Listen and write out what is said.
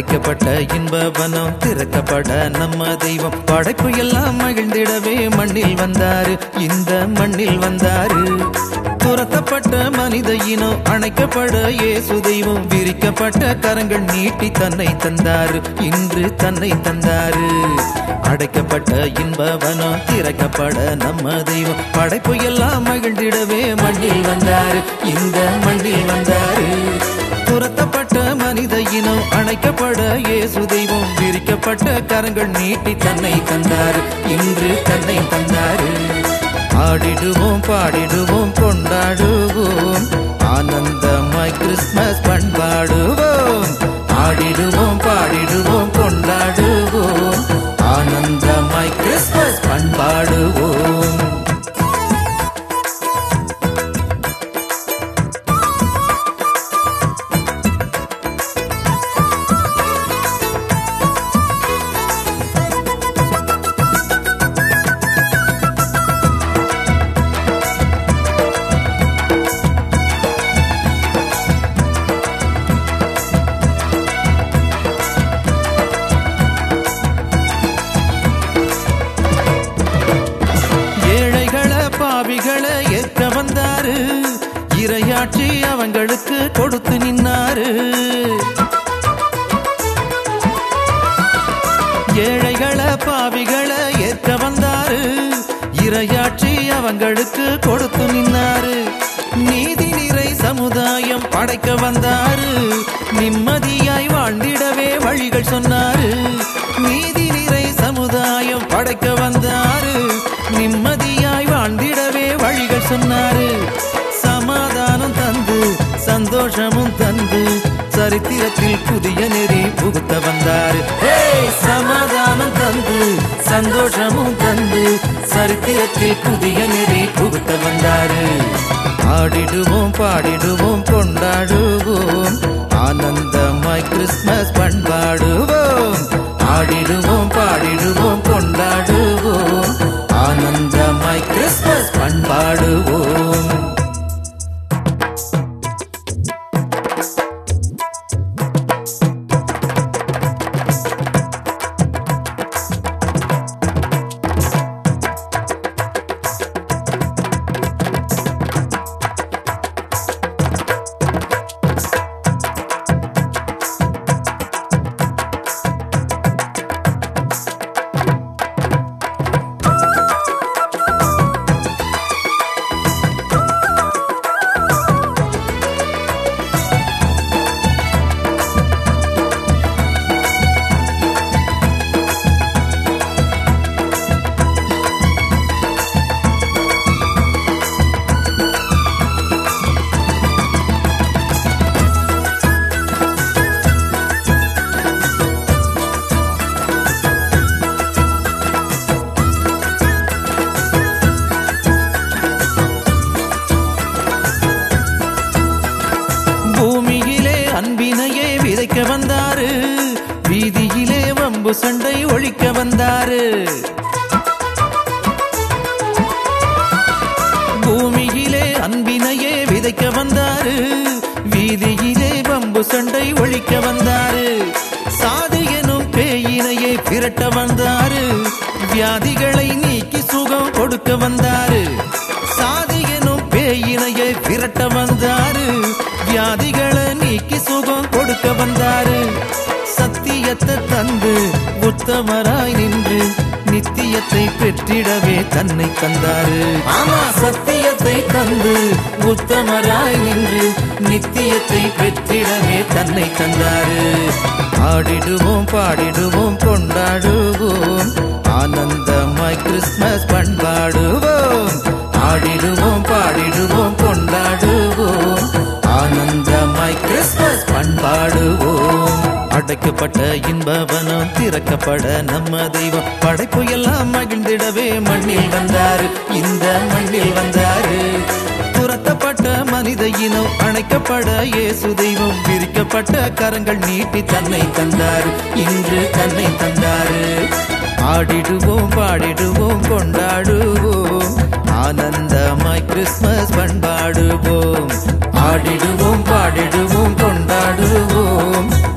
அடைக்கப்பட்ட இன்ப வனம் திறக்கப்பட நம்ம தெய்வம் படைப்பு எல்லாம் மகிழ்ந்திடவே மண்ணில் வந்தாரு இந்த மண்ணில் வந்தாரு துரத்தப்பட்ட மனித இனம் அணைக்கப்பட இயேசு தெய்வம் விரிக்கப்பட்ட கரங்கள் நீட்டி தன்னை தந்தாரு இன்று தன்னை தந்தாரு அடைக்கப்பட்ட இன்ப வனம் திறக்கப்பட நம்ம தெய்வம் படைப்பு எல்லாம் மகிழ்ந்திடவே மண்ணில் வந்தாரு இந்த மண்ணில் வந்தாரு துரத்தப்பட்ட மனித இனம் அணைக்கப்பட இயேசு தெய்வம் விரிக்கப்பட்ட கரங்கள் நீட்டி தன்னை தந்தாரு இன்று தன்னை தந்தாரு ஆடிடுவோம் பாடிடுவோம் கொண்டாடுவோம் ஆனந்தமாய் கிறிஸ்மஸ் பண்பாடுவோம் ஆடிடுவோம் பாடிடுவோம் கொண்டாடுவோம் ஆனந்தமாய் கிறிஸ்மஸ் பண்பாடுவோம் ஏழைகளை பாவிகளை ஏற்க வந்தாரு இரையாட்சி அவங்களுக்கு கொடுத்து நின்னாரு ஏழைகளை பாவிகளை ஏற்க வந்தாரு இரையாட்சி அவங்களுக்கு கொடுத்து நின்னாரு நீதி நிறை சமுதாயம் படைக்க வந்தாரு நிம்மதியாய் வாழ்ந்திடவே வழிகள் சொன்னாரு நீதி நிறை சமுதாயம் படைக்க வந்தாரு நிம்மதியாய் வாழ்ந்திடவே வழிகள் சொன்னாரு சமாதானம் தந்து சந்தோஷமும் தந்து சரித்திரத்தில் புதிய நெறி புகுத்த வந்தாரு ஏய், சமாதானம் தந்து சந்தோஷமும் தந்து சரித்திரத்தில் புதிய நெறி புகுத்த வந்தாரு ஆடிடுவோம் பாடிடுவோம் கொண்டாடுவோம் ஆனந்தமாய் கிறிஸ்மஸ் பண்பாடுவோம் ஆடிடுவோம் பாடிடுவோம் கொண்டாடுவோம் ஆனந்தமாய் கிறிஸ்மஸ் பண்பாடுவோம் பூமியிலே அன்பினையே விதைக்க வந்தாரு வீதியிலே வம்பு சண்டை ஒழிக்க வந்தாரு பூமியிலே அன்பினையே விதைக்க வந்தாரு வீதியிலே வம்பு சண்டை ஒழிக்க வந்தாரு சாது எனும் பேயினையே விரட்ட வந்தாரு வியாதிகளை நீக்கி சுகம் கொடுக்க வந்தாரு சாதி எனும் பேயினையை விரட்ட வந்தாரு வியாதிகளை நீக்கி சுகம் கொடுக்க வந்தாரு சத்தியத்தை தந்து உத்தமராய் நின்று நித்தியத்தை பெற்றிடவே தன்னை தந்தாரு ஆமா சத்தியத்தை தந்து உத்தமராய் நின்று நித்தியத்தை பெற்றிடவே தன்னை தந்தாரு ஆடிடுவோம் பாடிடுவோம் கொண்டாடுவோம் ஆனந்தமாய் கிறிஸ்மஸ் பண்பாடுவோம் ஆடிடுவோம் பாடிடுவோம் கொண்டாடுவோம் ஆனந்தமாய் கிறிஸ்மஸ் பண்பாடுவோம் அடைக்கப்பட்ட இன்பவனம் திறக்கப்பட நம்ம தெய்வம் படைப்பு எல்லாம் மகிழ்ந்திடவே மண்ணில் வந்தாரு இந்த மண்ணில் வந்தாரு துரத்தப்பட்ட மனித இனம் அணைக்கப்பட இயேசு தெய்வம் விரிக்கப்பட்ட கரங்கள் நீட்டி தன்னை தந்தாரு இன்று தன்னை தந்தாரு ஆடிடுவோம் பாடிடுவோம் கொண்டாடுவோம் ஆனந்தமாய் கிறிஸ்மஸ் பண்பாடுவோம் ஆடிடுவோம் பாடிடுவோம் கொண்டாடுவோம்